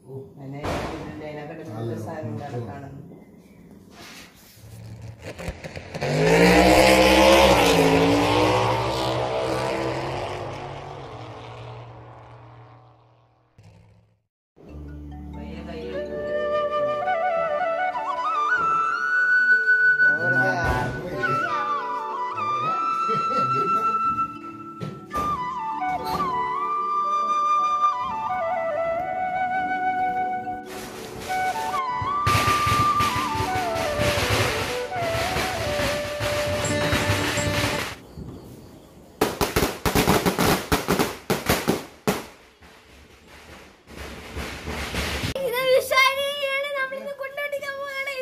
അതിനെ ഇതിന്റെ അതിനകത്ത് നല്ല സാധനം വേറെ കാണുന്നു പയ്യെ കൈ എടുത്ത് ഇത് വിഷാരിയാണ് നമ്മളിന്ന് കൊണ്ടോട്ടിക്കാൻ പോവാണ്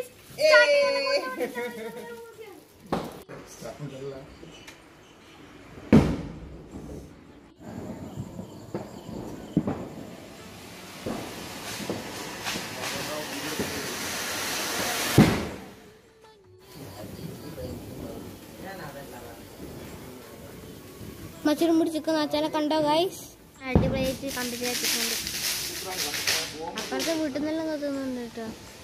മച്ചറും പിടിച്ചിരിക്കുന്ന അച്ഛനെ കണ്ടോ ഗൈസ് അടിപൊളിയായിട്ട് കണ്ടിട്ട് വെച്ചിട്ടുണ്ട് അപ്പുറത്തെ വീട്ടിൽ നിന്നെല്ലാം കത്തുന്നുണ്ട് കേട്ടോ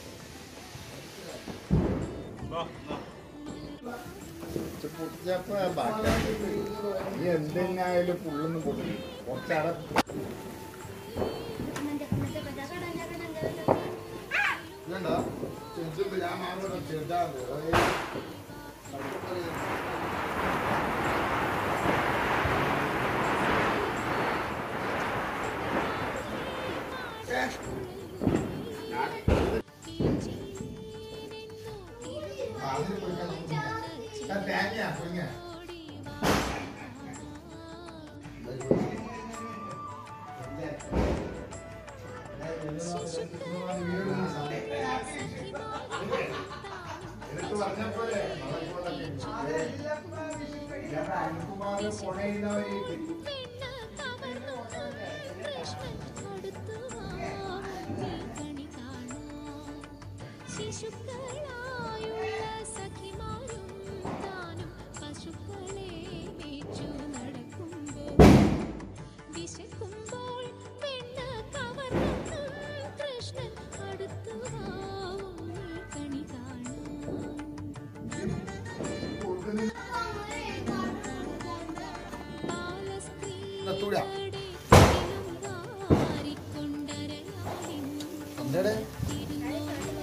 പൊട്ടിച്ചപ്പോ ബാക്കിയാണ് നീ എന്തെന്നായാലും ഫുള്ളൊന്നും പൊട്ടി കുറച്ചട ഇതുണ്ടോ ചെറുതുണ്ട് ഞാൻ മാത്രം ചെറുതാണ് തേങ്ങയാ കുഞ്ഞ എനിക്ക് പറഞ്ഞപ്പോലെ അനിൽകുമാർ പുണയുന്നവര് ശിശുക്കളായുള്ള സഖിമാരും താനും പശുക്കളെ മേച്ചു നടക്കുമ്പോൾ വിശക്കുമ്പോൾ പെണ്ണ് കവർന്നെന്നും കൃഷ്ണൻ അടുത്തു വാവും നീ കണി കാണാം നത്തൂല. കൊണ്ടരയാലിൻ എന്തേ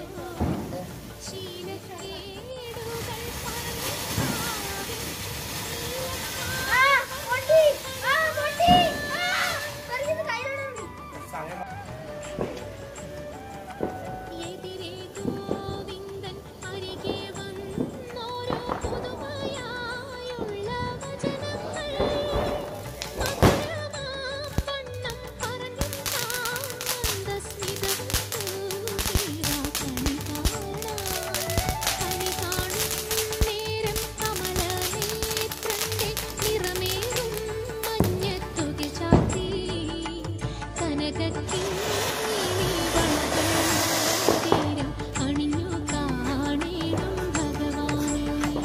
അണിഞ്ഞു കാണേണം ഭഗവാനെ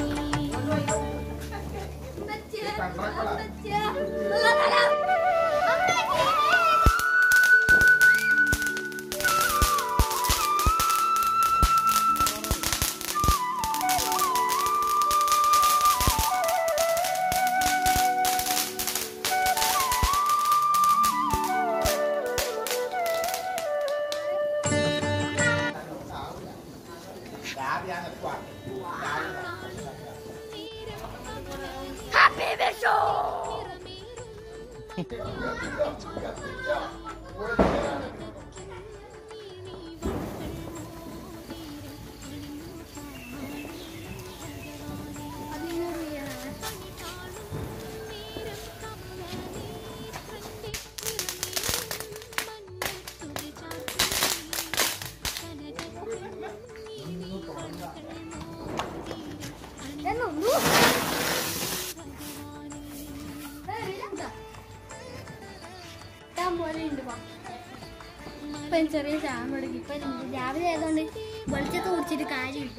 ഇപ്പം ചെറിയ ചാമ്പ് തുടങ്ങി ഇപ്പം രാവിലെ ആയതുകൊണ്ട് വെളിച്ചത്ത് കുടിച്ചിട്ട് കാര്യമില്ല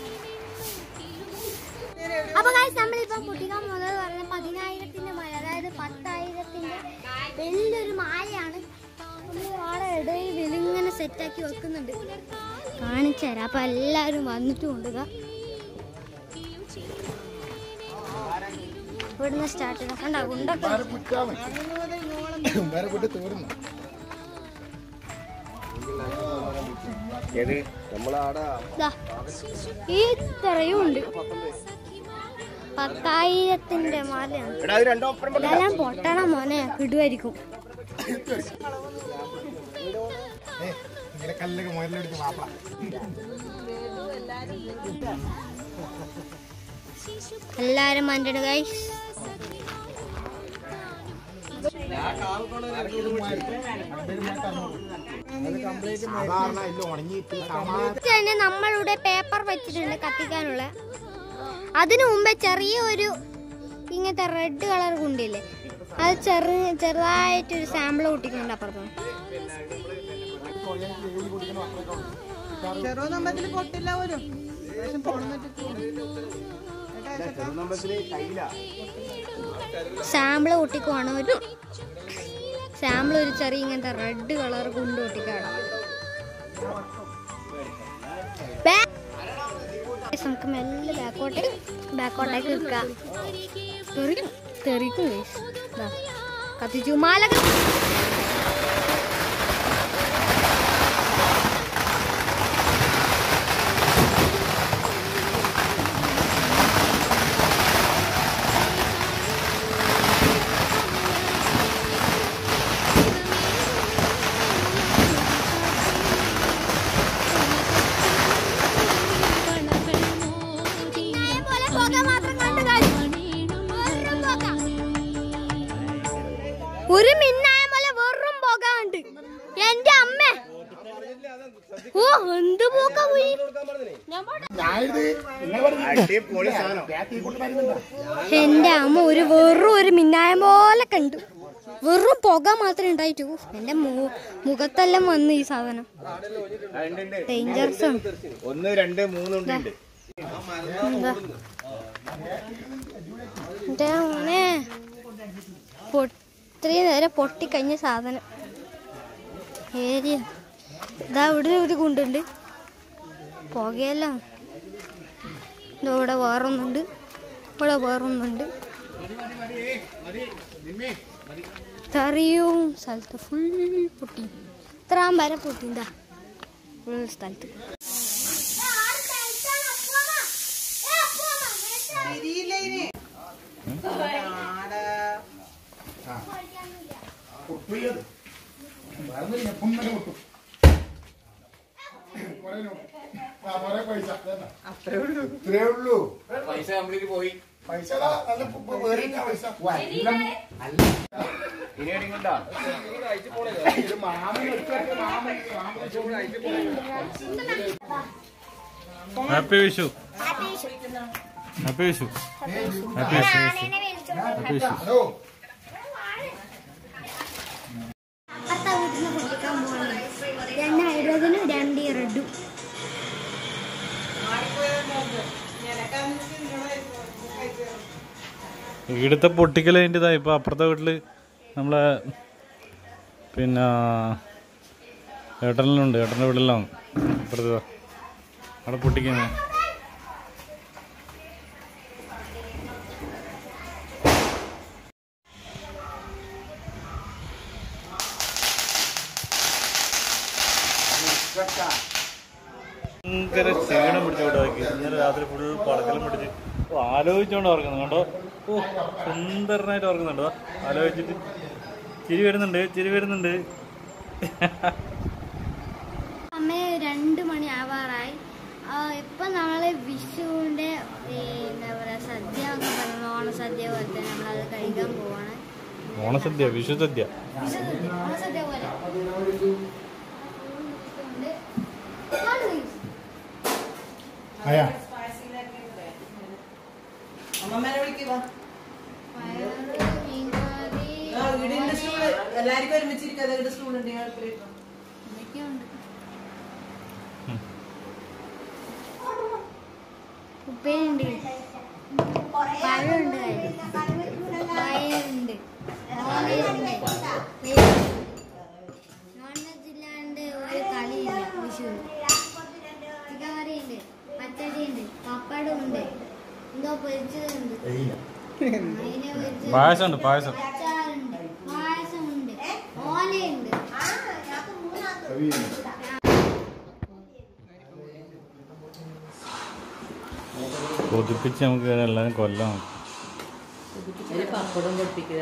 അപ്പൊ കാശ് നമ്മളിപ്പം കുട്ടിക്കാൻ പോകുന്നത് പറഞ്ഞ പതിനായിരത്തിന്റെ മഴ അതായത് സെറ്റാക്കി വെക്കുന്നുണ്ട് കാണിച്ചു തരാം അപ്പൊ എല്ലാരും വന്നിട്ട് കൊണ്ടുക ഇവിടുന്ന് സ്റ്റാർട്ട് ചെയ്താൽ കണ്ട ഉണ്ടൊക്കെ വേറെ പുറ്റാണ് വേറെ പുട്ട് തീർന്നു ഏത് നമ്മളാടെ ദാ, ഈ ഇത്രയും ഉണ്ട് പത്തായിരത്തിന്റെ മാലയാണ് എടാ അത് രണ്ടോ ഒപ്പരം വെക്ക്. ഇതെല്ലാം പൊട്ടണ മോനെ കിടുമായിരിക്കും ഏ ഇങ്ങനെ കല്ലൊക്കെ മുതലെടുത്ത് മാപ്പിള എല്ലാരും മണ്ടണ് ഗൈസ് സാധാരണ ഇല്ല ഉണങ്ങിയിട്ട് സമാ- തന്നെ നമ്മളിവിടെ പേപ്പർ വെച്ചിട്ടുണ്ട് കത്തിക്കാനുള്ള അതിനു മുമ്പേ ചെറിയ ഒരു ഇങ്ങനത്തെ റെഡ് കളർ കുണ്ടില്ലേ അത് ചെറു ചെറുതായിട്ടൊരു സാമ്പിൾ പൊട്ടിക്കുന്നുണ്ട് അപ്പുറത്ത് ചെറുതമ്പത്തിൽ പൊട്ടില്ല പോലും പക്ഷെ പൊണ്ണിട്ട് ചെറുനമ്പലത്തില് കയ്യില സാമ്പിൾ പൊട്ടിക്കുവാണ് ഒരു സാമ്പിൾ ഒരു ചെറിയ ഇങ്ങനത്തെ റെഡ് കളർ കുണ്ട് പൊട്ടിക്കാണ് നമുക്ക് മെല്ലെ ബാക്കോട്ട് ബാക്കോട്ടേക്ക് നിൽക്കാം തെറിക്കും തെറിക്കും guys. ദാ, കത്തിച്ചു മാല കത്തി- ഇതേപോലെ പുക മാത്രം കണ്ട് കളി. വെറും പുക. ഒരു മിന്നായ പോലെ വെറും പുക ഉണ്ട് എന്റെ അമ്മ ഓ എന്ത് പോക്ക പോയി ഞാനിത് നിങ്ങൾ പറഞ്ഞില്ലേ? അടിപൊളി സാധനം ബാറ്റിൽ കൊണ്ട് വരുന്നുണ്ടോ എന്റെ അമ്മ ഒരു വെറും ഒരു മിന്നായ പോലെ കണ്ടു വെറും പുക മാത്രമേ ഉണ്ടായിട്ടു എന്റെ മു- മുഖത്തെല്ലാം വന്നു ഈ സാധനം ആ, ഉണ്ട്, ഉണ്ട്. ഡേഞ്ചർസ് ആണ് ഒന്ന് രണ്ട് മൂന്ന് ഉണ്ട് ഉണ്ട് എന്താ എന്റെ മോനെ പൊ- ഇത്രയും നേരം പൊട്ടിക്കഴിഞ്ഞ സാധനം ഏരിയ ഇതാ ഇവിടെ ഒരു കുണ്ടുണ്ട് പുകയെല്ലാം ഇതാ ഇവിടെ വേറൊന്നുണ്ട് ഇവിടെ വേറൊന്നുണ്ട് ഇത്രയും സ്ഥലത്ത് ഫുൾ പൊട്ടി ഇത്രയും വരെ പൊട്ടി എന്താ ഫുൾ സ്ഥലത്ത് പൊട്ടിയത് വേറൊന്നുമില്ല പൊമ്മനെ പൊട്ടും കുറെ നോട്ട്. ആ, കുറെ പൈസ ഇതെന്നാ. ഇത്രേ ഉള്ളൂ പൈസ കംപ്ലീറ്റ് പോയി പൈസ ദാ നല്ല പ- വേറിട്ട പൈസ എല്ലാം ഇനി എടിങ്ങണ്ടാ ഇത് മാമൻ എടുത്തിട്ട് മാമൻ മാമൻ happy Vishu happy Vishu happy Vishu happy Vishu hello അത്ത വീട്ടിൽ പൊട്ടിക്കാൻ പോകണം രണ്ട് ഹൈഡ്രോജനും രണ്ട് ഈ റെഡും ഇവിടുത്തെ പൊട്ടിക്കൽ അതിൻ്റെതാ ഇപ്പൊ അപ്പുറത്തെ വീട്ടില് നമ്മളെ പിന്നെ ഏട്ടനിലുണ്ട് ഏട്ടൻ്റെ വീട്ടിലാണ് അപ്പുറത്ത് ദാ. അവിടെ പൊട്ടിക്കുന്നത് ഭയങ്കര ക്ഷീണം പിടിച്ചു വിടാക്കി ഇന്നലെ രാത്രി ഫുൾ പടക്കലും പിടിച്ച് ഓ, ആലോചിച്ചോണ്ട് ഉറങ്ങുന്നു കണ്ടോ ഓ സുന്ദരനായിട്ട് ഉറങ്ങുന്നുണ്ടോ ആലോചിച്ചിട്ട് ചിരി വരുന്നുണ്ട് ചിരി വരുന്നുണ്ട് അമ്മ രണ്ട് മണി ആവാറായി ആ, ഇപ്പൊ നമ്മള് വിഷുവിന്റെ ഈ എന്താ പറയാ സദ്യ ഒക്കെ പറയുന്നത് ഓണസദ്യ പോലെ തന്നെ നമ്മളത് കഴിക്കാൻ പോവാണ് ഓണസദ്യ വിഷു സദ്യ വിഷുസദ്യ ഓണസദ്യ പോലെ അയാ അമ്മമ്മേനെ വിളിക്കുക പയറ്, മീൻകറി, വീടിന്റെ സ്റ്റൂള് എല്ലാവർക്കും ഒരുമിച്ചിരിക്കാതെ വീട് സ്റ്റൂളുണ്ട് ഞങ്ങൾക്ക് ഇതൊക്കെയുണ്ട്. ഉപ്പേരിയുണ്ട് പഴമുണ്ട് കയ്യിൽ. പയറുണ്ട് ഓലയുണ്ട് നോൺ വെജ് ഇല്ലാണ്ട് ഒരു കളി പായസമുണ്ട് പായസം അച്ചാറുണ്ട് പായസമുണ്ട് ഓലയുണ്ട് കൊതിപ്പിച്ച് നമുക്ക് എല്ലാവരും കൊല്ലാം ഒരു പപ്പടം പൊട്ടിക്കുക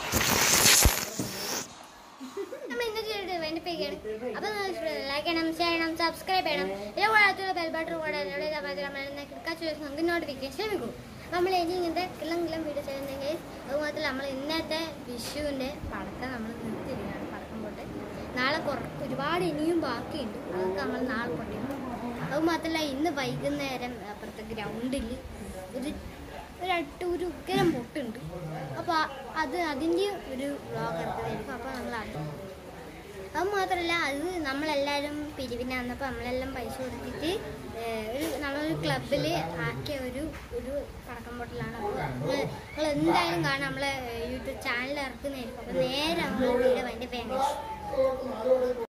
നമ്മൾ ഇന്നത്തെ വീഡിയോ വേണ്ടിപ്പിക്കുകയാണ് അപ്പൊ ലൈക്ക് ചെയ്യണം ഷെയർ ചെയ്യണം സബ്സ്ക്രൈബ് ചെയ്യണം ഇതിന്റെ കൂടെ ബെൽ ബട്ടൺ കൂടെ എന്നോട് കിടക്കാച്ചു നമുക്ക് നോട്ടിഫിക്കേഷൻ ലഭിക്കും നമ്മൾ ഇനി ഇങ്ങനത്തെ കിളം കിളം വീഡിയോ ചെയ്യുന്നെങ്കിൽ അതുമാത്രമല്ല നമ്മൾ ഇന്നത്തെ വിഷുവിന്റെ പടക്കം നമ്മൾ നിർത്തിയിരിക്കുകയാണ് പടക്കം പൊട്ട് നാളെ കുറ ഒരുപാട് ഇനിയും ബാക്കിയുണ്ട് അതൊക്കെ നമ്മൾ നാളെ പൊട്ടിക്കണം അത് മാത്രമല്ല ഇന്ന് വൈകുന്നേരം അപ്പുറത്തെ ഗ്രൗണ്ടിൽ ഒരു ഒരു അട്ട് ഒരു ഉഗ്രം പൊട്ടുണ്ട് അപ്പോൾ അത് അതിൻ്റെ ഒരു വ്ളോഗ് എടുത്തതായിരിക്കും അപ്പോൾ നമ്മൾ അത് അത് മാത്രമല്ല അത് നമ്മളെല്ലാവരും പിരിവിന് വന്നപ്പോൾ നമ്മളെല്ലാം പൈസ കൊടുത്തിട്ട് ഏഹ്, ഒരു നമ്മളൊരു ക്ലബിൽ ആക്കിയ ഒരു ഒരു പടക്കം പൊട്ടലാണ് അപ്പോൾ നിങ്ങൾ എന്തായാലും കാണാം നമ്മളെ യൂട്യൂബ് ചാനൽ ഇറക്കുന്നതായിരിക്കും അപ്പോൾ നേരെ നമ്മൾ വീഡിയോ അതിൻ്റെ ഫേമസ്